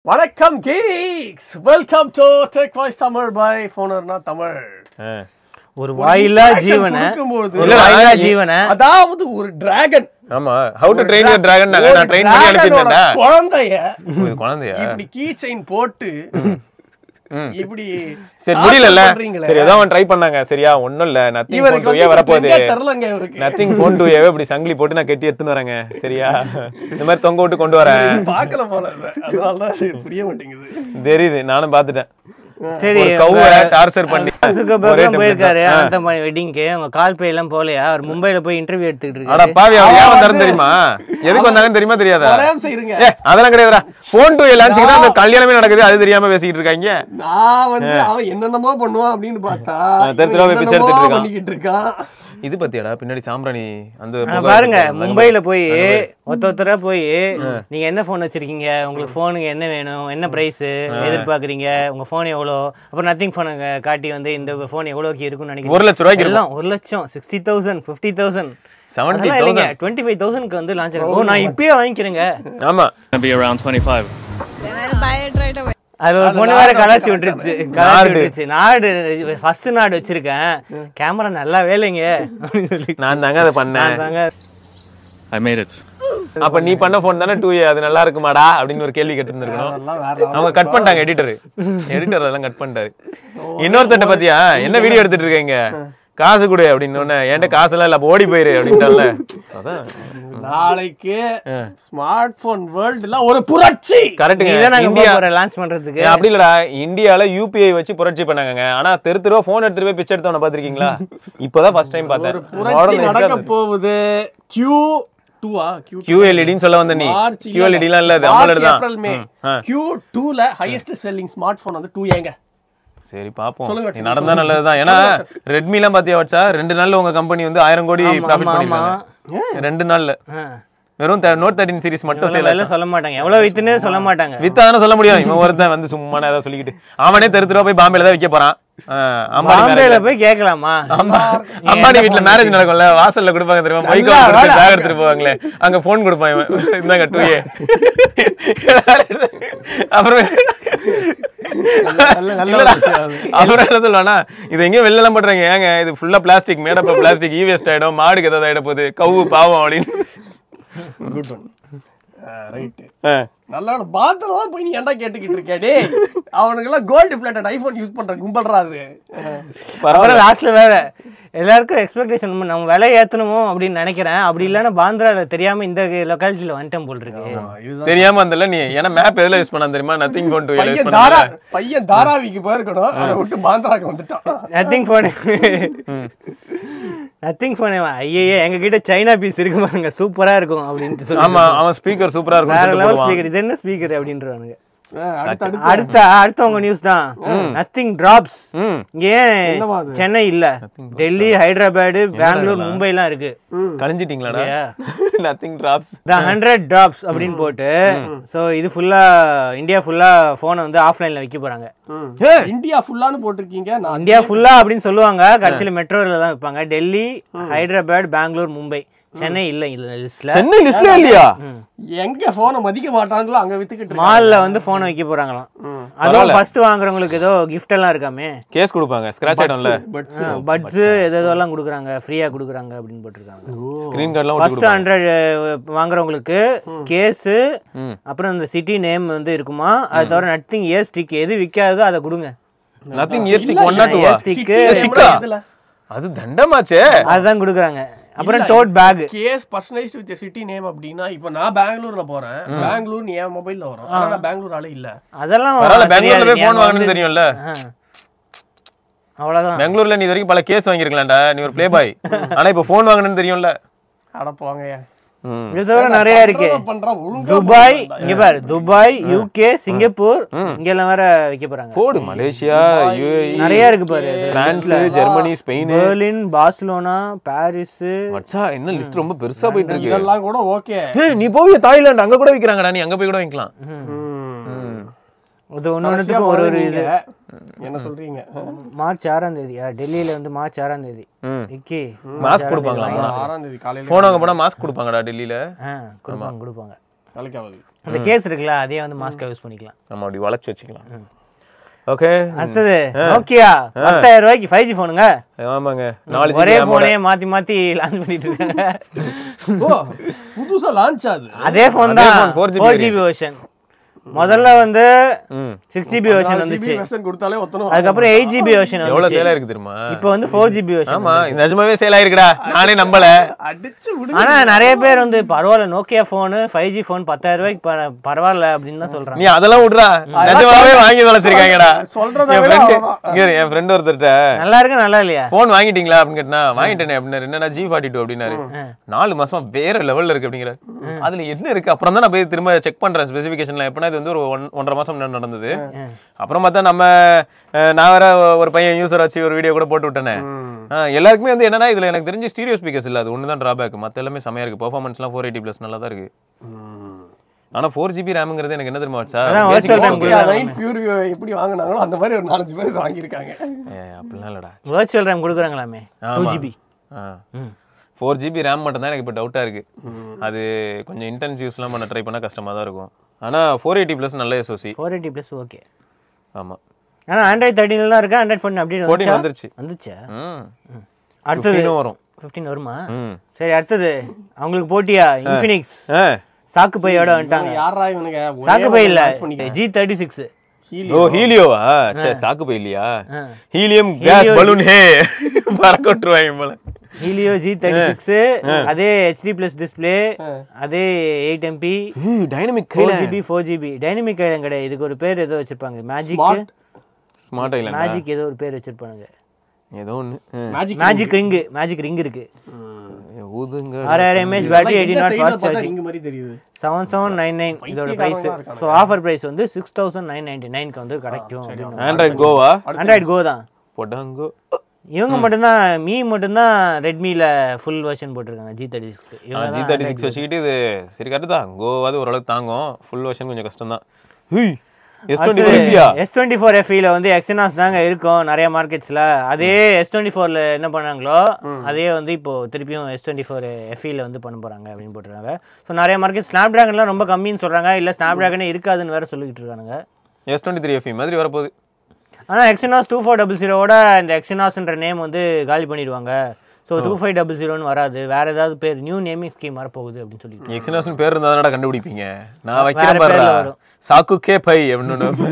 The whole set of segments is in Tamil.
வணக்கம் geeks welcome to tech voice Tamil by ஃபோனர்னா தமிழ் ஆ. ஒரு வாயில்லா action ஜீவனை கொடுக்கும்போது ஒரு வாயில்லா ஜீவனை அதாவது ஒரு டிராகன் ஆமா how to train your dragon நான் ட்ரெயின் பண்ணி அனுப்பிட்டேன்டா குழந்தைய இது குழந்தையா இப்படி கீ செயின் போட்டு ம். இப்படி சரி முடியலல்ல torture பண்றீங்களே. சரி ஏதோ அவன் ட்ரை பண்ணாங்க சரியா ஒண்ணும் இல்ல நத்திங் இவருக்கு ஃபோன் டூ ஏ வந்து வரப்போகுது எங்க தெரியலங்க இவருக்கு நத்திங் ஃபோன் டூ ஏ இப்படி சங்கிலி போட்டு நான் கட்டி எடுத்துன்னு வரேங்க சரியா இந்த மாதிரி தொங்க விட்டு கொண்டு வரேன் பார்க்கல போல இதை. அதனாலதான் இது புரிய மாட்டேங்குது தெரியுது நானும் பாத்துட்டேன் சரி ஒரு கவுவை டார்ச்சர் பண்ணி ஒரே சுகபர்லாம் template போயிருக்காரு தான். அனந்தமாணி வெட்டிங்க்கு அவங்க கால் பே எல்லாம் போலையா அவர் மும்பைல போய் இன்டர்வியூ எடுத்துக்கிட்டு அட இருக்காரு பாவி அவன் ஏன் அவன் வந்தாருன்னு வந்து- தெரியுமா எதுக்கு வந்தாங்கன்னு தெரியுமா தெரியாதா ஒரே நிமிஷம் இருங்க ஏ அதெல்லாம் கிடையாதுடா ஃபோன் டூ ஏ லான்ச்சுக்கு தான் அந்த கல்யாணமே நடக்குது அது தெரியாம பேசிக்கிட்டு இருக்காங்க நான் வந்து அவன் என்னென்னமோ பண்ணுவான் அப்படின்னு பார்த்தா தெரு தெருவா இவன் போய் பிச்சை என்னென்னமோ எடுத்துட்டு இருக்கான். பண்ணிக்கிட்டு இருக்கான் இது பத்தியாடா பின்னாடி சாம்பிராணி அந்த ஆனா புகை பாருங்க வச்சிருக்காங்க. மும்பைல போய் ஒருத்த ஒருத்தரா போய் நீங்க என்ன போன் வச்சிருக்கீங்க உங்களுக்கு போனுக்கு என்ன வேணும் என்ன பிரைஸ் எதிர்பார்க்கறீங்க உங்க போன் எவ்வளோ அப்புறம் நத்திங் போனை காட்டி வந்து இந்த போன் எவ்வளோக்கு இருக்கும்னு நினைக்கிறீங்க ஒரு லட்ச ரூபாய்க்கு எல்லாம் ஒரு லட்சம் சிக்ஸ்டி தௌசண்ட் ஃபிஃப்டி தௌசண்ட் 70,000. இல்லைங்க டுவெண்ட்டி ஃபைவ் தௌசண்ட்க்கு வந்து லான்ச் ஆகும் ஓ நான் இப்பயே வாங்கிக்கிறேங்க ஆமா gonna be around 25. Then I'll buy it right away. அது ஒரு பொண்ணு வேற கலாச்சி விட்டுருச்சு கலாச்சி விட்டுருச்சு நாடு ஃபர்ஸ்ட் நாடு வச்சிருக்கேன் கேமரா நல்லா வேலைங்க அப்படின்னு சொல்லி நான் தாங்க அதை பண்ணேன் நான் தாங்க I made it. அப்ப நீ பண்ண போன் தானே டூ ஏ அது நல்லா இருக்குமாடா அப்படின்னு ஒரு கேள்வி கேட்டிருந்திருக்கணும் அதெல்லாம் வேற அவங்க கட் பண்ணிட்டாங்க எடிட்டர் எடிட்டர் அதெல்லாம் கட் பண்ணிட்டாரு இன்னொருத்தட்ட பாத்தியா என்ன வீடியோ எடுத்துட்டு இருக்கீங்க காசு கொடு அப்படின்னு உடனே என்கிட்ட காசு எல்லாம் இல்ல அப்ப ஓடி போயிரு அப்படின்ட்டால அதான் நாளைக்கு ஸ்மார்ட் போன் வேர்ல்டுல ஒரு புரட்சி கரெக்டுங்க நீதான் நாங்க இந்தியா போற லான்ச் பண்றதுக்கு ஏன் அப்படி இல்லடா இந்தியால யூபிஐ வச்சு புரட்சி பண்ணாங்க ஆனா தெரு தெருவா போன் எடுத்துட்டு போய் பிச்சை எடுத்தவன பாத்திருக்கீங்களா இப்பதான் ஃபர்ஸ்ட் டைம் ஒரு பார்த்தேன் புரட்சி Modern நடக்க age போகுது கியூ டூவா கியூ QLED-ன்னு சொல்ல வந்த நீ மார்ச் QLED எல்லாம் இல்ல அது AMOLED தான் ஏப்ரல் மே ம், ஆ. கியூ டூல ஹையஸ்ட் செல்லிங் ஸ்மார்ட் போன் வந்து டூ ஏங்க சரி பாப்போம் சொல்லுங்க, நீ சொல்லுங்க. நடந்தா நல்லதுதான் ஏன்னா ரெட்மி எல்லாம் பாத்தியா வச்சா ரெண்டு நாள்ல உங்க கம்பெனி வந்து ஆயிரம் கோடி ஆமா, ப்ராஃபிட் ஆமா, பண்ணிருக்காங்க ரெண்டு நாள்ல ஆ. வெறும் நோட் தேர்ட்டின் சீரிஸ் மட்டும் இவ்வளவு சேல் விலை சொல்ல மாட்டாங்க எவ்வளவு வித்துன்னு சொல்ல மாட்டாங்க வித்தாதானே சொல்ல முடியும் இவன் ஒருத்தன் வந்து சும்மா ஏதாவது சொல்லிக்கிட்டு அவனே தெரு தெருவா போய் பாம்பேல தான் விற்க போறான் ஆ, அம்பானி பாம்பேல marriage. போய் கேட்கலாமா அம்மா- அம்பானி வீட்ல மேரேஜ் நடக்கும்ல வாசல்ல கொடுப்பாங்க தெரியுமா மைக் கொடுத்து பேக் எடுத்துட்டு போவாங்களே அங்க போன் கொடுப்பான் இவன் இந்தாங்க டூ ஏ அப்புறம் இல்லடா. அப்புறம் என்ன சொல்லுவானா இது எங்கேயும் வெளில எல்லாம் பண்றாங்க ஏங்க இது ஃபுல்லா plastic made up plastic e waste ஆயிடும் மாடுக்கு ஏதாவது ஆயிட போகுது கவு பாவம் அப்படின்னு குட் ஒன் ரைட் ஆ. நல்ல பாத்திரம் போய் நீ ஏன்டா கேட்டுக்கிட்டு இருக்க டேய் அவனுக்கெல்லாம் கோல்டு பிளேட்டட் ஐபோன் யூஸ் பண்ற கும்பல்றா அது அப்புறம் லாஸ்ட்ல வேற எல்லாருக்கும் எக்ஸ்பெக்டேஷன் நம்ம விலை ஏத்தணுமோ அப்படின்னு நினைக்கிறேன் அப்படி இல்லைன்னா பாந்திரால தெரியாம இந்த லொக்காலிட்டியில வந்துட்டேன் போல் இருக்கு தெரியாம வந்தல நீ ஏன்னா மேப் எதுல யூஸ் பண்ணா தெரியுமா நத்திங் போன் டூ யூஸ் பையன் பண்ணா தாரா பையன் தாராவிக்கு போயிருக்கணும் அதை விட்டு பாந்திராக்கு வந்துட்டான் நத்திங் ஃபோன் நத்திங் ஃபோன் ஐயே எங்க கிட்ட சைனா பீஸ் இருக்கு பாருங்க சூப்பரா இருக்கும் அப்படின்ட்டு சொல்லி ஆமா அவன் ஸ்பீக்கர் சூப்பரா வேற இருக்கும் லெவல் ஸ்பீக்கர் இது என்ன ஸ்பீக்கர் அப்படின்றவானுங்க அஹ் அடுத்து அடுத்து அடுத்த அடுத்தவங்க நியூஸ் தான் நத்திங் டிராப்ஸ் ம் ஏன் என்னவா அது? சென்னை இல்ல டெல்லி ஹைதராபாத் பெங்களூர் மும்பை எல்லாம் இருக்கு கழிஞ்சிட்டீங்களாடா Yeah. Nothing drops the hundred drops அப்படின்னு போட்டு சோ இது ஃபுல்லா இந்தியா ஃபுல்லா போனை வந்து ஆஃப்லைன்ல வைக்க போறாங்க இந்தியா ஃபுல்லான்னு போட்டிருக்கீங்க நான் இந்தியா ஃபுல்லா அப்படின்னு சொல்லுவாங்க கடைசியில மெட்ரோல தான் வைப்பாங்க டெல்லி ஹைதராபாத் பெங்களூர் மும்பை சென்னை இல்ல இல்ல லிஸ்ட்ல சென்னை லிஸ்ட்ல இல்லையா எங்க போனை மதிக்க மாட்டாங்களோ அங்க வித்துக்கிட்டு இருக்காங்க. மால்ல வந்து போனை வைக்க போறாங்களாம் அதுவும் ஃபர்ஸ்ட் வாங்குறவங்களுக்கு ஏதோ gift எல்லாம் இருக்காமே கேஸ் கொடுப்பாங்க ஸ்கிராச் ஆயிடும்ல பட்ஸ் எதோ எல்லாம் கொடுக்குறாங்க ஃப்ரீயா கொடுக்குறாங்க அப்படின்னு போட்டிருக்காங்க ஸ்கிரீன் கார்டுலாம் ஒட்டி ஃபர்ஸ்ட் ஹண்ட்ரட் வாங்குறவங்களுக்கு கேஸு ம். அப்புறம் இந்த சிட்டி நேம் வந்து இருக்குமா அது தவிர நத்திங் ஏ ஸ்டிக் எது விற்காதோ அதை கொடுங்க nothing ear stick one not air stick City name stick-ஆ? இதுல அது தண்டமாச்சே அதுதான் கொடுக்குறாங்க அப்புறம் tote bag case personalised with city name அப்படின்னா இப்போ நான் பெங்களூர்ல போறேன் பெங்களூர் என் மொபைல்ல வரும் ஆனா நான் பெங்களூர் ஆளே இல்ல அதெல்லாம் பரவாயில்ல தெரியாது. பெங்களூர்ல போய் நீ போன் அங்க வாங்கணும்னு வந்து- தெரியும்ல ஆ. அவ்வளவுதான் பெங்களூர்ல நீ இது வரைக்கும் பல கேஸ் வாங்கிருக்கலாம்டா நீ ஒரு ப்ளே பாய் ஆனா இப்ப போன் வாங்கணும்னு தெரியும்ல அட போங்க ம். இது தவிர நிறைய இருக்கு பண்றேன் ஒழுங்கா துபாய் இங்க பாரு துபாய் யூகே சிங்கப்பூர் இங்க எல்லாம் வேற வைக்க போறாங்க போடு மலேசியா யுஏஇ நிறைய இருக்கு பாரு France Germany Spain Berlin Barcelona Paris மச்சா என்ன லிஸ்ட் ரொம்ப பெருசா போயிட்டு இருக்கு இதெல்லாம் கூட ஓகே ஏய், நீ போய் தாய்லாந்து அங்க கூட விக்கிறாங்கடா நீ அங்க போய் கூட வாங்கிக்கலாம் இது ஒன்று ஒன்றுத்துக்கும் ஒரு ஒரு இது என்ன சொல்றீங்க மார்ச் ஆறாம் தேதி ஆ, டெல்லியில வந்து மார்ச் ஆறாம் தேதி ம். இக்கி மாஸ்க் கொடுப்பாங்களா ஆறாம் தேதி காலையில போன் வாங்க போனா மாஸ்க் கொடுப்பாங்கடா டெல்லியில ஆ கொடுப்பாங்க கொடுப்பாங்க நாளைக்கு ஆகுது அந்த கேஸ் இருக்குல்ல அதையே வந்து மாஸ்கா யூஸ் பண்ணிக்கலாம் நம்ம அப்படி வளைச்சு வச்சுக்கலாம் ஓகே அடுத்தது நோக்கியா பத்தாயிரம் ரூபாய்க்கு ஃபைவ் ஜி போனுங்க ஆமாங்க நாலு ஒரே GB போனே மாத்தி மாத்தி லான்ச் பண்ணிட்டு இருக்காங்க ஓ புதுசா லான்ச் ஆகுது அதே போன் அதே தான் phone, 4GB four GB version முதல்ல வந்து ம் சிக்ஸ் ஜிபி வெர்ஷன் வந்துச்சு வெர்ஷன் கொடுத்தாலே ஒத்தனும் அதுக்கப்புறம் எயிட் ஜிபி வெர்ஷன் எவ்வளவு வந்துச்சு சேல் ஆயிருக்கு தெரியுமா இப்போ வந்து ஃபோர் ஜிபி வெர்ஷன் ஆமா இது நிஜமாவே சேல் ஆயிருக்குடா நானே நம்பல அடிச்சு விடு ஆனா நிறைய பேர் வந்து பரவாயில்ல Nokia phone five G phone பத்தாயிரம் ரூபாய்க்கு பர- பரவாயில்ல அப்படின்னு தான் சொல்றாங்க நீ அதெல்லாம் விட்றா நிஜமாவே வாங்கி தொலைச்சிருக்காங்கடா சொல்றதை என் விட ஃப்ரெண்டு அவ்வளவுதான். இங்க இரு, என் ஃப்ரெண்ட் ஒருத்தர்ட்ட நல்லா இருக்கு நல்லா இல்லையா போன் வாங்கிட்டீங்களா அப்படின்னு கேட்டா வாங்கிட்டேனே அப்படின்னாரு என்னடா ஜி ஃபார்ட்டி டூ அப்படின்னாரு நாலு மாசம் வேற லெவல்ல இருக்கு அப்படிங்கிற அதுல என்ன இருக்கு அப்புறம் தான் நான் போய் திரும்ப செக் பண்றேன் ஸ்பெசிஃபிகேஷன்ல எப்படின்னா இது வந்து ஒரு ஒன் ஒன்றரை மாசம் முன்னாடி நடந்தது அப்புறம் பார்த்தா நம்ம அஹ், நான் வேற ஒரு பையன் யூசர் வச்சு ஒரு வீடியோ கூட போட்டு விட்டேனே ஆ, எல்லாருக்குமே வந்து என்னன்னா இதுல எனக்கு தெரிஞ்சு ஸ்டீரியோ ஸ்பீக்கர்ஸ் இல்ல அது ஒன்று தான் ட்ராபேக் மத்த எல்லாமே செமையா இருக்கு பெர்ஃபார்மன்ஸ்லாம் ஃபோர் எயிட்டி ப்ளஸ் நல்லா தான் இருக்கு ஆனா ஃபோர் ஜிபி ரேமுங்கிறது எனக்கு என்ன தெரியுமா வச்சா அதான் basic virtual RAM okay. கொடுக்குறாங்க. நைன் பியூர் எப்படி வாங்குனாங்களோ அந்த மாதிரி ஒரு நாலஞ்சு பேர் இதை வாங்கியிருக்காங்க ஏய், அப்படிலாம் இல்லடா வேர்ச்சுவல் ரேம் கொடுக்குறாங்களாமே two GB four GB RAM மட்டும் தான் எனக்கு இப்போ டவுட்டாக இருக்கு அது கொஞ்சம் இன்டென்ஸ் யூஸ்லாம் பண்ண ட்ரை பண்ணால் கஷ்டமாக தான் இருக்கும் ஆனால் ஃபோர் எயிட்டி ப்ளஸ் நல்ல SOC four eighty plus okay ஆமாம் ஆனா ஆண்ட்ராய்ட் தேர்ட்டினில் தான் இருக்கு ஆண்ட்ராய்ட் ஃபோன் அப்டேட் ஃபோர்டீன் வந்துச்சா வந்துருச்சு வந்துச்சா ம் அடுத்தது 15 வரும் ஃபிஃப்டீன் வருமா ம் சரி அடுத்தது அவங்களுக்கு போட்டியா இன்ஃபினிக்ஸ் ஆ சாக்கு பையோட வந்துட்டாங்க யாரா இவனுங்க ஒரே சாக்கு ஒரு பை இல்ல launch பண்ணிக்க. ஜி தேர்ட்டி சிக்ஸ் ஓ ஹீலியோவா சரி சாக்கு போய் இல்லையா ஆ. ஹீலியம் கேஸ் பலூன் ஹே பறக்க விட்டுருவாங்க போல ஹீலியோ ஜி தேர்ட்டி சிக்ஸ் அதே ஹெச்டி பிளஸ் டிஸ்பிளே அதே eight MP dynamic four GB four GB dynamic island கிடையாது இதுக்கு ஒரு பேர் ஏதோ வச்சிருப்பாங்க மேஜிக் ஸ்மார்ட் ஐலண்ட் மேஜிக் ஏதோ ஒரு பேர் வச்சிருப்பாங்க ஏதோ ஒன்று Magic magic ring magic ring இருக்கு ஊதுங்க ஆறாயிரம் எம்ஏஹெச் பேட்டரி எயிட்டி இந்த நாட் side ல ஃபாஸ்ட் பார்த்தா சார்ஜிங் ring மாதிரி தெரியுது செவன் செவன் நைன் நைன் இதோட ப்ரைஸ் பைத்தியக்காரங்களா இருக்கானுங்க. ஸோ ஆஃபர் ப்ரைஸ் வந்து சிக்ஸ் தௌசண்ட் நைன் நைன்டி நைன்க்கு வந்து கிடைக்கும் அப்படின்னு ஆண்ட்ராய்ட் கோவா ஆண்ட்ராய்டு கோ தான் பொடாங்கோ இவங்க மட்டும்தான் மீ மட்டும்தான் ரெட்மியில் ஃபுல் வெர்ஷன் போட்டிருக்காங்க ஜி தேர்ட்டி சிக்ஸ்க்கு ஜி தேர்ட்டி சிக்ஸ் வச்சுக்கிட்டு இது சரி கரெக்டு தான் கோவாது ஓரளவுக்கு தாங்கும் ஃபுல் வெர்ஷன் கொஞ்சம் கஷ்டம் தான் S twenty four S twenty four எஃப்இல வந்து எக்ஸனாஸ் தாங்க இருக்கும் நிறைய மார்க்கெட்ஸ்ல அதே எஸ் டுவெண்ட்டி ஃபோர்ல என்ன பண்ணாங்களோ அதே வந்து இப்போ திருப்பியும் எஸ் டுவெண்ட்டி ஃபோர் எஃப்இல வந்து பண்ண போறாங்க அப்படின்னு போட்டுருக்காங்க ஸோ நிறைய மார்க்கெட் ஸ்னாப் டிராகன்லாம் ரொம்ப கம்மின்னு சொல்றாங்க இல்ல ஸ்னாப் டிராகனே இருக்காதுன்னு வேற சொல்லிட்டு இருக்காங்க எஸ் டுவெண்ட்டி த்ரீ எஃப்இ மாதிரி வரப்போகுது ஆனா எக்ஸனாஸ் டூ ஃபோர் டபுள் ஜீரோவோட இந்த எக்ஸனாஸ்ன்ற நேம் வந்து காலி பண்ணிடுவாங்க ஸோ டூ ஃபைவ் டபுள் ஜீரோன்னு வராது வேற ஏதாவது பேர் நியூ நேமிங் ஸ்கீம் வரப்போகுது அப்படின்னு சொல்லிட்டு எக்ஸினாஸ்னு பேர் இருந்தா தானடா கண்டுபிடிப்பீங்க நான் வைக்கிறேன் வேற பாருடா பேர்ல வரும். சாக்கு கே பை அப்படின்னு ஒண்ணு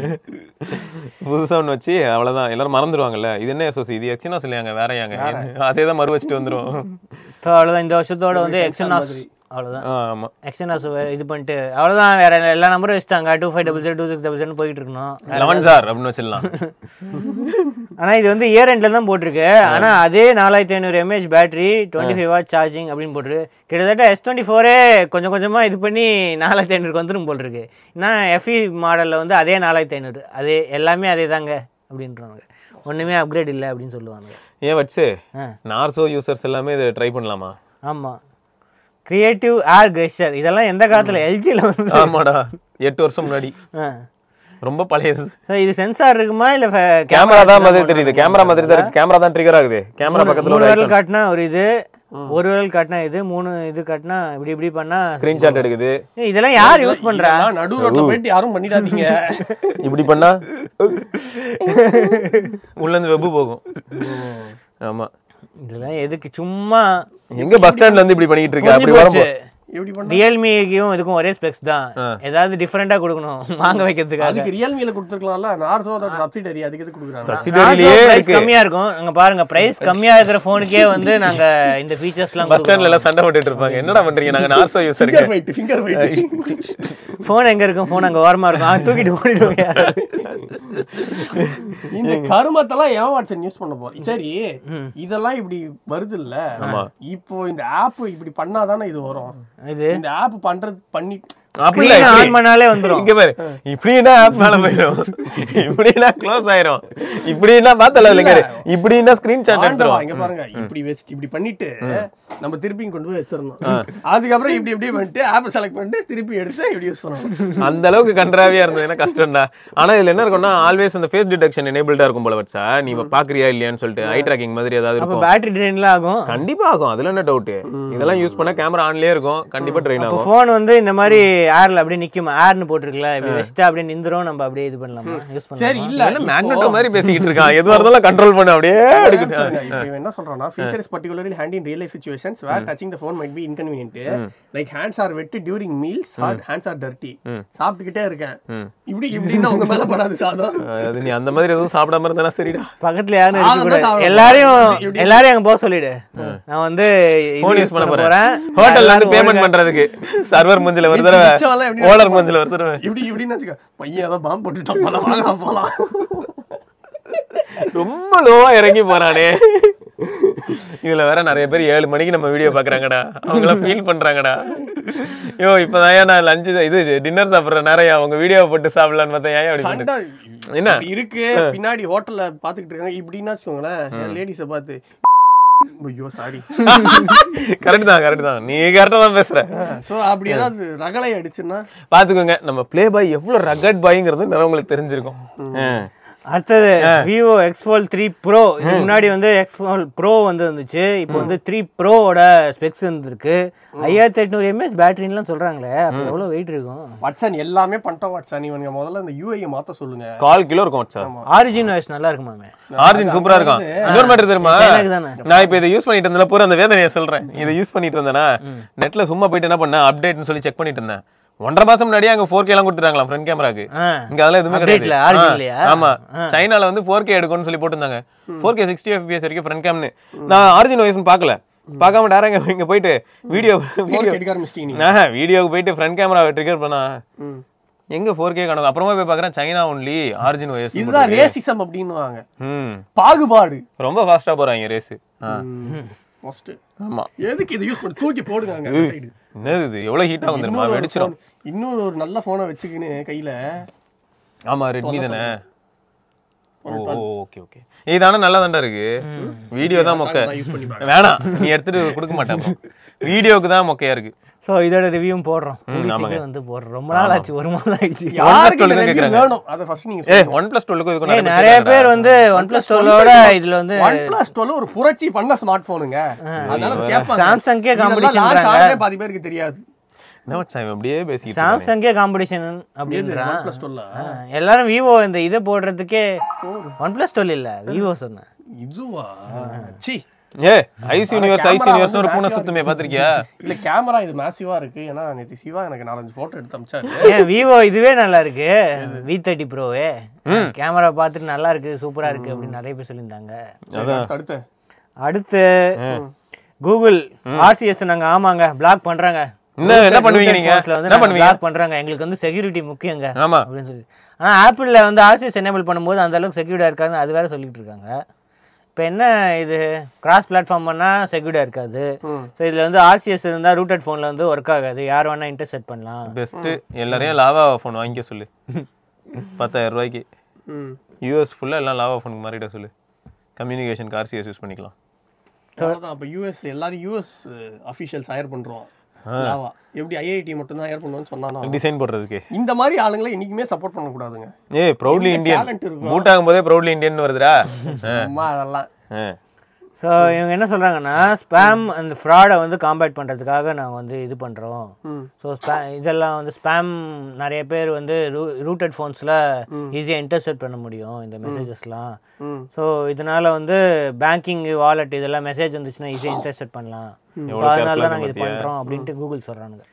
புதுசா ஒன்று வச்சு அவ்வளவுதான் எல்லாரும் மறந்துடுவாங்கல்ல இது என்ன எஸ்ஓசி இது எக்ஸினாஸ் இல்லையாங்க வேறயாங்க அதே தான் மறு வச்சுட்டு வந்துரும் ஸோ அவ்வளோதான் இந்த வருஷத்தோட வந்து எக்ஸனாஸ் அவ்வளோதான் ஆ, ஆமா எக்ஸனாஸ் இது பண்ணிட்டு அவ்வளோதான் வேற எல்லா நம்பரும் வச்சுட்டாங்க two five double zero two six double zero போயிட்டு இருக்கணும் லெவன் சார் அப்படின்னு வச்சிடலாம் ஆனா இது வந்து இயர் எண்ட்ல தான் போட்டிருக்கு ஆனா அதே நாலாயிரத்தி ஐநூறு MAH battery twenty five watt charging அப்படின்னு போட்டிருக்கு கிட்டத்தட்ட எஸ் டுவெண்ட்டி ஃபோரே கொஞ்சம் கொஞ்சமா இது பண்ணி நாலாயிரத்தி ஐநூறுக்கு வந்துடும் போல் இருக்கு ஏன்னா எஃப்இ மாடல்ல வந்து அதே நாலாயிரத்தி ஐநூறு அதே எல்லாமே அதே தாங்க அப்படின்றாங்க ஒண்ணுமே அப்கிரேட் இல்லை அப்படின்னு சொல்லுவாங்க ஏன் வச்சு ஆ. நார்சோ யூசர்ஸ் எல்லாமே இதை ட்ரை பண்ணலாமா ஆமா கிரியேட்டிவ் ஏர் கெஸ்டர் இதெல்லாம் எந்த காலத்துல எல்ஜியில் வந்து ஆமாடா எட்டு வருஷம் முன்னாடி ரொம்ப பழையது ஸோ இது சென்சார் இருக்குமா இல்ல கேமரா தான் மாதிரி தெரியுது கேமரா மாதிரி தான் இருக்கு கேமரா தான் ட்ரிகர் ஆகுது கேமரா பக்கத்துல மூணு ஒரு விரல் காட்டினா ஒரு இது ஒரு விரல் காட்டினா இது மூணு இது காட்டினா இப்படி இப்படி பண்ணா ஸ்கிரீன்ஷாட் எடுக்குது ஏய், இதெல்லாம் யார் யூஸ் பண்றா இதெல்லாம் நடு ரோட்ல போயிட்டு யாரும் பண்ணிடாதீங்க இப்படி பண்ணா உள்ள இருந்து வெப்பு போகும் ஆமா இதெல்லாம் எதுக்கு சும்மா எங்க பஸ் ஸ்டாண்ட்ல இருந்து இப்படி பண்ணிட்டு இருக்க அப்படி போச்சு வரும்போது எப்படி பண்ண ரியல்மிக்கும் இதுக்கும் ஒரே ஸ்பெக்ஸ் தான் ஏதாவது டிஃப்ரெண்டா கொடுக்கணும் வாங்க வைக்கிறதுக்காக அதுக்கு ரியல்மில கொடுத்துருக்கலாம்ல நார்சோ அதோட சப்சிடரி அதுக்கு எது கொடுக்குறாங்க சப்சிடரியிலேயே பிரைஸ் இருக்கு கம்மியா இருக்கும் அங்க பாருங்க பிரைஸ் கம்மியா இருக்கிற போனுக்கே வந்து நாங்க இந்த ஃபீச்சர்ஸ்லாம் பஸ் ஸ்டாண்ட்ல எல்லாம் சண்டை போட்டுட்டு இருப்பாங்க என்னடா பண்றீங்க நாங்க நார்சோ யூசருக்கு finger weight finger weight phone எங்க இருக்கும் போன் அங்க ஓரமா இருக்கும் அவன் தூக்கிட்டு ஓடிடுவாங்க யாராவது. இந்த கருமத்தெல்லாம் ஏன் வாட்சன் யூஸ் பண்ண போறோம் சரி இதெல்லாம் இப்படி வருது இல்ல இப்போ இந்த ஆப் இப்படி பண்ணாதானே இது வரும் இது இந்த ஆப் பண்றது பண்ணி அப்படி இல்ல, Screen இப்படி. on பண்ணாலே வந்துரும். இங்க பாரு இப்படின்னா ஆப் மேல போயிடும் இப்படின்னா க்ளோஸ் ஆயிரும் இப்படின்னா பார்த்தல இல்லைங்க இப்படின்னா ஸ்கிரீன் ஷாட் ஆண்டவா, எடுத்துரும் இங்க பாருங்க இப்படி வச்சு இப்படி பண்ணிட்டு நம்ம திருப்பி இங்க கொண்டு போய் வச்சிடணும் அதுக்கப்புறம் இப்படி இப்படி பண்ணிட்டு ஆப் செலக்ட் பண்ணிட்டு திருப்பி எடுத்து இப்படி யூஸ் பண்ணணும் அந்த அளவுக்கு கன்றாவியா இருந்ததுன்னா கஷ்டம்டா ஆனா இதுல என்ன இருக்கும்னா ஆல்வேஸ் அந்த ஃபேஸ் டிடெக்ஷன் எனேபிள்டா இருக்கும் போல வச்சா நீ இப்ப பாக்குறியா இல்லையான்னு சொல்லிட்டு ஐ ட்ராக்கிங் மாதிரி ஏதாவது அப்ப இருக்கும் பேட்டரி ட்ரெயின்ல ஆகும் கண்டிப்பா ஆகும் அதுல என்ன டவுட் இதெல்லாம் யூஸ் பண்ணா கேமரா ஆன்லயே இருக்கும் கண்டிப்பா ட்ரெயின் இப்போ ஆகும் ஃபோன் வந்து இந்த மாதிரி ஏர்ல அப்படியே நிக்குமா ஏர்னு போட்டிருக்கல இப்படி வச்சுட்டு அப்படியே நிந்துரும் நம்ம அப்படியே இது பண்ணலாமா யூஸ் சரி பண்ணலாம் இல்ல என்ன மேக்னெட்டோ மாதிரி பேசிக்கிட்டு இருக்கான் எதுவா இருந்தாலும் கண்ட்ரோல் பண்ண அப்படியே அடிக்கணும். இப்போ இவன் என்ன சொல்றான்னா feature is particularly handy in real life situations where touching the phone might be inconvenient like hands are wet during meals or hands are dirty சாப்பிட்டுக்கிட்டே இருக்கேன் இப்படி இப்படின்னு உங்க மேல படாது சாதம் அது நீ அந்த மாதிரி எதுவும் சாப்பிடாம இருந்தா சரிடா பக்கத்துல யாரும் ஆ, இருக்க அதான் சாப்பிட எல்லாரையும் இப்படி- எல்லாரையும் அங்க போக சொல்லிடு நான் வந்து போன் யூஸ் பண்ண போறேன் ஹோட்டல்ல இருந்து எல்லாரும் பேமெண்ட் பண்றதுக்கு சர்வர் மூஞ்சில ஒரு தடவை மிச்சமெல்லாம் எப்படி ஓலர் மூஞ்சில ஒரு தடவை இப்படி இப்படின்னு வச்சுக்க பையன் ஏதோ பாம்பு போட்டுட்டான் போலாம் வாங்க போலாம் ரொம்ப லோவா இறங்கி போறானே இதுல வேற நிறைய பேர் ஏழு மணிக்கு நம்ம வீடியோ பாக்குறாங்கடா அவங்க ஃபீல் பண்றாங்கடா ஐயோ இப்பதான் நான் லஞ்ச் இது டின்னர் சாப்பிடுற நேரம் அவங்க வீடியோ போட்டு சாப்பிடலான்னு பார்த்தேன் ஏன் அப்படி சண்டை பண்ணு? என்ன இப்படி இருக்கு பின்னாடி ஹோட்டல்ல பாத்துக்கிட்டு இருக்காங்க இப்படின்னா வச்சுக்கோங்களேன் லேடிஸ பார்த்து ஐயோ சாரி கரெக்ட் தான் கரெக்ட் தான் நீ கரெக்டா தான் பேசுற சோ அப்படி ஏதாவது ரகளை அடிச்சுன்னா பாத்துக்கோங்க நம்ம ப்ளே பாய் எவ்வளவு ரகட் பாய்ங்கிறது நிறைய உங்களுக்கு தெரிஞ்சிருக்கும் ஆ. அடுத்தது Vivo X fold three pro இதுக்கு முன்னாடி வந்து எக்ஸ் ஃபோல் ப்ரோ வந்து இருந்துச்சு இப்போ வந்து த்ரீ ப்ரோவோட ஸ்பெக்ஸ் இருந்திருக்கு ஐயாயிரத்தி எட்நூறு எம்ஏஹெச் பேட்டரின்லாம் சொல்றாங்களே அப்போ எவ்வளோ வெயிட் இருக்கும் வாட்ஸன் எல்லாமே பண்ணிட்டோம் வாட்ஸன் இவனுங்க முதல்ல இந்த யூஐ மாத்த சொல்லுங்க கால் கிலோ இருக்கும் சார் ஆரிஜின் வாய்ஸ் நல்லா இருக்குமாமே ஆர்ஜின் சூப்பரா இருக்கும் இன்னொரு மேட்டர் தெரியுமா எனக்கு தானே. நான் இப்போ இதை யூஸ் பண்ணிட்டு இருந்தேன் பூரா அந்த வேதனையை சொல்றேன் இதை யூஸ் பண்ணிட்டு இருந்தேனா நெட்ல சும்மா போயிட்டு என்ன பண்ணேன் அப்டேட்னு சொல்லி செக் பண்ணிட்டு இருந்தேன் ஒன்றரை மாசம் முன்னாடியே அங்க ஃபோர் எல்லாம் கொடுத்துட்டாங்களாம் ஃப்ரண்ட் கேமராக்கு ஆ. இங்க அதெல்லாம் எதுவுமே Update ல, கிடையாது origin ஆ, லயா? ஆமா சைனால வந்து ஃபோர் கே எடுக்கணும்னு சொல்லி போட்டிருந்தாங்க ஃபோர் கே சிக்ஸ்டி எஃபிஎஸ் வரைக்கும் ஃப்ரண்ட் கேம்னு நான் ஆரிஜின் வாய்ஸ் பார்க்கல பார்க்காம டேரங்க இங்க போயிட்டு வீடியோ போர் எடுக்க ஆரம்பிச்சிட்டீங்க நீங்க ஆஹா வீடியோக்கு போயிட்டு ஃப்ரண்ட் கேமரா ட்ரிகர் பண்ணா ம். எங்க ஃபோர் கே காணும் அப்புறமா போய் பார்க்கறேன் சைனா ஒன்லி ஆரிஜின் வாய்ஸ் இதுதான் ரேசிசம் அப்படின்னுவாங்க ம் பாகுபாடு ரொம்ப ஃபாஸ்டா போறாங்க ரேஸ் ஃபர்ஸ்ட் ஆமா எதுக்கு இதை யூஸ் பண்ணி தூக்கி போடுங்க அங்க அந்த side. என்னது இது எவ்வளவு ஹீட் ஆகும் தெரியுமா இன்னொரு ஒரு வெடிச்சிடும் phone- இன்னொரு ஒரு நல்ல போனை வச்சுக்கின்னு கையில ஆமா ரெட்மி தானே ஓ ஓகே ஓகே இதான நல்லா தான்டா இருக்கு வீடியோ தான் மொக்க நான் use பண்ணி வேணாம் நீ எடுத்துட்டு கொடுக்க மாட்டேன் வீடியோக்கு தான் மொக்கையா இருக்கு ஸோ இதோட ரிவ்யூவும் போடுறோம் கூடிய ஆமாங்க. சீக்கிரம் வந்து போடுறோம் ரொம்ப நாள் ஆச்சு ஒரு மாதம் ஆயிடுச்சு யாருக்கு சொல்லுங்க இந்த review கேக்குறாங்க. வேணும் அதை ஃபர்ஸ்ட் நீங்க ஏ ஒன் பிளஸ் டுவெல்க்கு இதுக்கு ஏய், நிறைய நிறைய பேர் பேர் வந்து ஒன் பிளஸ் டுவெல்லோட இதுல வந்து ஒன் பிளஸ் டுவெல் ஒரு புரட்சி பண்ண ஸ்மார்ட் போனுங்க அதனால கேட்பாங்க சாம்சங்கே இதெல்லாம் competition launch பண்றாங்க. ஆனதே பாதி பேருக்கு தெரியாது என்ன மச்சான் இவன் அப்படியே பேசிக்கிட்டு இருக்கானே. சாம்சங்கே காம்படிஷன் அப்படின்றான் ஒன் பிளஸ் டுவெல் ஆ, எல்லாரும் விவோ இந்த இதை போடுறதுக்கே ஒன் பிளஸ் டுவெல் இல்ல விவோ சொன்னேன் இதுவா சி ஏ ice universe ice camera universe ஒரு வந்து பூனை massive-ஆ சுத்துமே இருக்கு. பாத்திருக்கியா இல்ல கேமரா இது மேசிவா இருக்கு ஏன்னா நேத்து சிவா எனக்கு நாலஞ்சு போட்டோ எடுத்து அமிச்சாரு ஏன் விவோ இதுவே நல்லா இருக்கு வி தேர்ட்டி ப்ரோவே கேமரா பார்த்துட்டு நல்லா இருக்கு சூப்பரா இருக்கு அப்படின்னு நிறைய பேர் சொல்லியிருந்தாங்க அடுத்து அடுத்து கூகுள் ஆர்சிஎஸ் நாங்க ஆமாங்க பிளாக் பண்றாங்க என்ன என்ன பண்ணுவீங்க நீங்க என்ன பண்ணுவீங்க பிளாக் பண்றாங்க எங்களுக்கு வந்து செக்யூரிட்டி முக்கியங்க ஆமா அப்படின்னு சொல்லி ஆனா ஆப்பிள்ல வந்து ஆர்சிஎஸ் எனேபிள் பண்ணும்போது அந்த அளவுக்கு செக்யூர்டா இருக்காதுன்னு அது வேற சொல்லிட்டு இருக்காங்க இப்போ என்ன இது கிராஸ் பிளாட்ஃபார்ம் பண்ணா செக்யூர்டா இருக்காது ஸோ இதுல வந்து ஆர்சிஎஸ் இருந்தா ரூட்டட் ஃபோன்ல வந்து ஒர்க் ஆகாது யார் வேணா இன்டர்செட் பண்ணலாம் பெஸ்ட் எல்லாரையும் லாவா ஃபோன் வாங்கிக்க சொல்லு பத்தாயிரம் ரூபாய்க்கு ம். யூஎஸ் ஃபுல்லா எல்லாம் லாவா ஃபோனுக்கு மாறிட சொல்லு கம்யூனிகேஷன் கார்சிஎஸ் யூஸ் பண்ணிக்கலாம் அவ்வளவுதான் அப்ப யூஎஸ் எல்லாரும் யூஎஸ் அபிஷியல்ஸ் ஹையர் பண்றோம் Java. எப்படி ஐஐடி மட்டும் தான் ஹையர் பண்ணுவோம்னு சொன்னானா டிசைன் போடுறதுக்கு இந்த மாதிரி ஆளுங்களை என்னைக்குமே சப்போர்ட் பண்ண கூடாதுங்க ஏய் ப்ரௌட்லி எங்க இந்தியன் talent இருக்கோ? பூட் ஆகும்போதே ப்ரௌட்லி இந்தியன் வருதுடா அம்மா அதெல்லாம் ஆ. ஸோ இவங்க என்ன சொல்றாங்கன்னா ஸ்பேம் அந்த ஃப்ராடை வந்து காம்பேட் பண்றதுக்காக நாங்கள் வந்து இது பண்றோம் ஸோ இதெல்லாம் வந்து ஸ்பேம் நிறைய பேர் வந்து ரூட்டட் ஃபோன்ஸில் ஈஸியாக இன்டர்செப்ட் பண்ண முடியும் இந்த மெசேஜஸ்லாம் ஸோ இதனால வந்து பேங்கிங் வாலெட் இதெல்லாம் மெசேஜ் வந்துச்சுன்னா ஈஸியாக இன்டர்செப்ட் பண்ணலாம் ஸோ எவ்வளவு அதனால careful-ஆ தான் நாங்கள் இது பாத்தியா? பண்றோம் அப்படின்ட்டு கூகுள் சொல்றானுங்க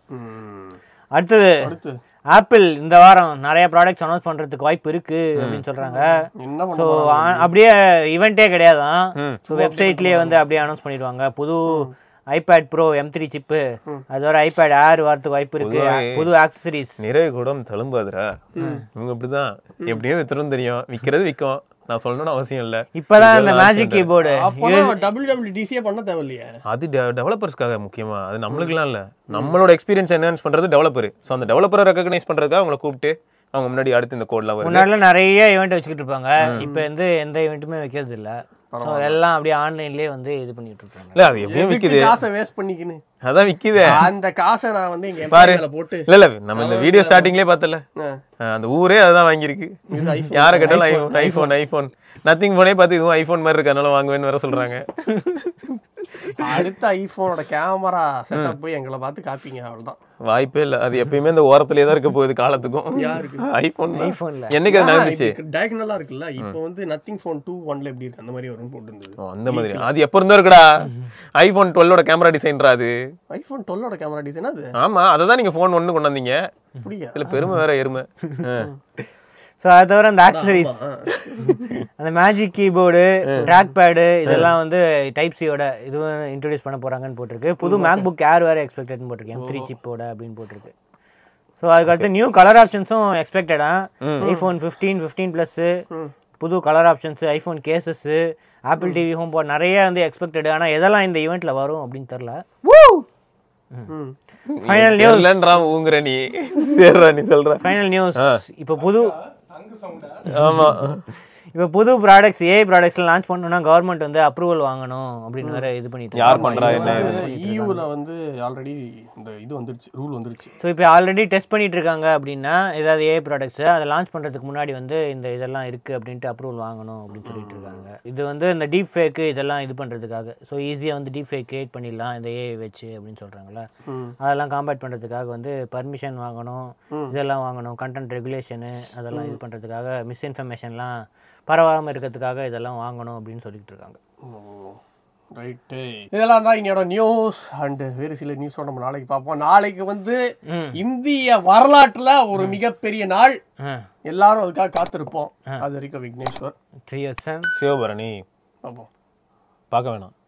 ம். அடுத்தது அடுத்து ஆப்பிள் இந்த வாரம் நிறைய ப்ராடக்ட்ஸ் அனௌன்ஸ் பண்றதுக்கு வாய்ப்பு இருக்கு அப்படின்னு சொல்றாங்க என்ன ஸோ பண்ண அப்படியே ஈவெண்ட்டே கிடையாதான் ம். ஸோ வெப்சைட்லேயே வந்து அப்படியே அனௌன்ஸ் பண்ணிடுவாங்க புது iPad pro M three chip அதோட ஐபேட் ஏர் வரதுக்கு வாய்ப்பு இருக்கு பொதுவாவே- புது ஆக்சசரிஸ் நிறைய கூடம் தழும்பாதுடா இவங்க அப்படிதான் எப்படியோ வித்துரும் தெரியும் விக்கிறது விற்கும் நான் சொல்லணும்னு அவசியம் இல்ல இப்பதான் அந்த மேஜிக் கீபோர்டு அப்பதான் டபிள்யூடபிள்யூடிசியே பண்ண தேவையில்லையே அது டெவலப்பர்ஸ்க்காக முக்கியமா அது நம்மளுக்குலாம் இல்ல நம்மளோட எக்ஸ்பீரியன்ஸ் என்ஹான்ஸ் பண்றது டெவலப்பர் ஸோ அந்த டெவலப்பரை ரெக்கக்னைஸ் பண்றதுக்காக அவங்கள கூப்பிட்டு அவங்க முன்னாடி அடுத்து இந்த கோட்லாம் வருது முன்னாடிலாம் நிறைய ஈவெண்ட் வச்சுக்கிட்டு இருப்பாங்க இப்போ வந்து எந்த ஈவெண்ட்டுமே வைக்கிறது இல்ல ஸோ எல்லாம் அப்படியே ஆன்லைன்லேயே வந்து இது பண்ணிட்டு இருக்காங்க இல்ல அது எப்படியும் விக்குது எதுக்கு காசை வேஸ்ட் பண்ணிக்கின்னு அதான் விக்குதே அந்த காசை நான் வந்து எங்க பாரு எம்ப்ளாயில போட்டு இல்ல இல்ல நம்ம இந்த வீடியோ ஸ்டார்டிங்லயே பார்த்தல ஆ. அந்த ஊரே அதுதான் வாங்கியிருக்கு யாரை கேட்டாலும் ஐஃபோன் ஐஃபோன் ஐஃபோன் நத்திங் போனே பார்த்து இதுவும் ஐஃபோன் மாதிரி இருக்கு அதனால வாங்குவேன்னு வேற சொல்றாங்க அடுத்த ஐபோனோட கேமரா செட்டப் போய் எங்களை பார்த்து காப்பீங்க அவ்வளவுதான் வாய்ப்பே இல்ல அது எப்பயுமே இந்த ஓரத்திலே தான் இருக்க போகுது காலத்துக்கும் யாருக்கு? ஐபோன் ஐபோன்ல என்னைக்கு அது நடந்துச்சு டயகனலா இருக்குல்ல இப்போ வந்து நத்திங் ஃபோன் டூ ஒன்ல எப்படி இருக்கு அந்த மாதிரி வரும்னு போட்டுருந்தது ஓ, அந்த மாதிரி அது எப்ப இருந்தோ இருக்குடா ஐபோன் டுவெல்லோட கேமரா டிசைன்ரா அது ஐபோன் டுவெல்லோட கேமரா டிசைன் அது ஆமா அதை தான் நீங்க ஃபோன் ஒன்று கொண்டு வந்தீங்க அப்படியா இதுல பெருமை வேற எருமை ஆ. ஸோ அது தவிர அந்த ஆக்சசரிஸ் அந்த மேஜிக் கீபோர்டு ட்ராக் பேடு இதெல்லாம் வந்து டைப் சியோட இதுவும் இன்ட்ரடியூஸ் பண்ண போறாங்கன்னு போட்டிருக்கு புது மேக் புக் ஏர் வேற எக்ஸ்பெக்டட்னு போட்டிருக்கு எம் த்ரீ சிப்போட அப்படின்னு போட்டிருக்கு ஸோ அதுக்கடுத்து நியூ கலர் ஆப்ஷன்ஸும் எக்ஸ்பெக்டடா ஐஃபோன் ஃபிஃப்டீன் ஃபிஃப்டீன் ப்ளஸ் புது colour options iPhone cases Apple TV home pod நிறைய வந்து எக்ஸ்பெக்டட் ஆனால் எதெல்லாம் இந்த ஈவெண்ட்ல வரும் அப்படின்னு தெரில ஃபைனல் நியூஸ் தெரியலன்றான் ஊங்குற நீ சேர்றா நீ சொல்ற ஃபைனல் நியூஸ் இப்போ புது ஆமா இப்போ புது ப்ராடக்ட்ஸ் ஏஐ ப்ராடக்ட்ஸ்லாம் லான்ச் பண்ணணும்னா கவர்மெண்ட் வந்து அப்ரூவல் வாங்கணும் அப்படின்னு வேற இது பண்ணிட்டு யார் பண்றா என்ன இது? இயூல வந்து ஆல்ரெடி இந்த இது வந்துருச்சு ரூல் வந்துருச்சு ஸோ இப்போ ஆல்ரெடி டெஸ்ட் பண்ணிட்டு இருக்காங்க அப்படின்னா ஏதாவது ஏஐ ப்ராடக்ட்ஸ் அதை லான்ச் பண்ணுறதுக்கு முன்னாடி வந்து இந்த இதெல்லாம் இருக்குது அப்படின்ட்டு அப்ரூவல் வாங்கணும் அப்படின்னு சொல்லிட்டு இருக்காங்க இது வந்து இந்த டீப் ஃபேக்கு இதெல்லாம் இது பண்ணுறதுக்காக ஸோ ஈஸியாக வந்து டீப் ஃபேக் கிரியேட் பண்ணிடலாம் இந்த ஏஐ வச்சு அப்படின்னு சொல்கிறாங்களா அதெல்லாம் காம்பேட் பண்ணுறதுக்காக வந்து பர்மிஷன் வாங்கணும் இதெல்லாம் வாங்கணும் கண்டென்ட் ரெகுலேஷனு அதெல்லாம் இது பண்ணுறதுக்காக மிஸ்இன்ஃபர்மேஷன்லாம் பரவாமல் இருக்கிறதுக்காக இதெல்லாம் வாங்கணும் அப்படின்னு சொல்லிட்டு இருக்காங்க ரைட்டு இதெல்லாம் தான் இன்னையோட நியூஸ் அண்ட் வேறு சில நியூஸோட நம்ம நாளைக்கு பார்ப்போம் நாளைக்கு வந்து இந்திய வரலாற்றுல ஒரு மிகப்பெரிய நாள் எல்லாரும் அதுக்காக காத்திருப்போம் அது வரைக்கும் விக்னேஸ்வர் த்ரீ இயர்ஸ் சிவபரணி பார்ப்போம் பார்க்க வேணாம்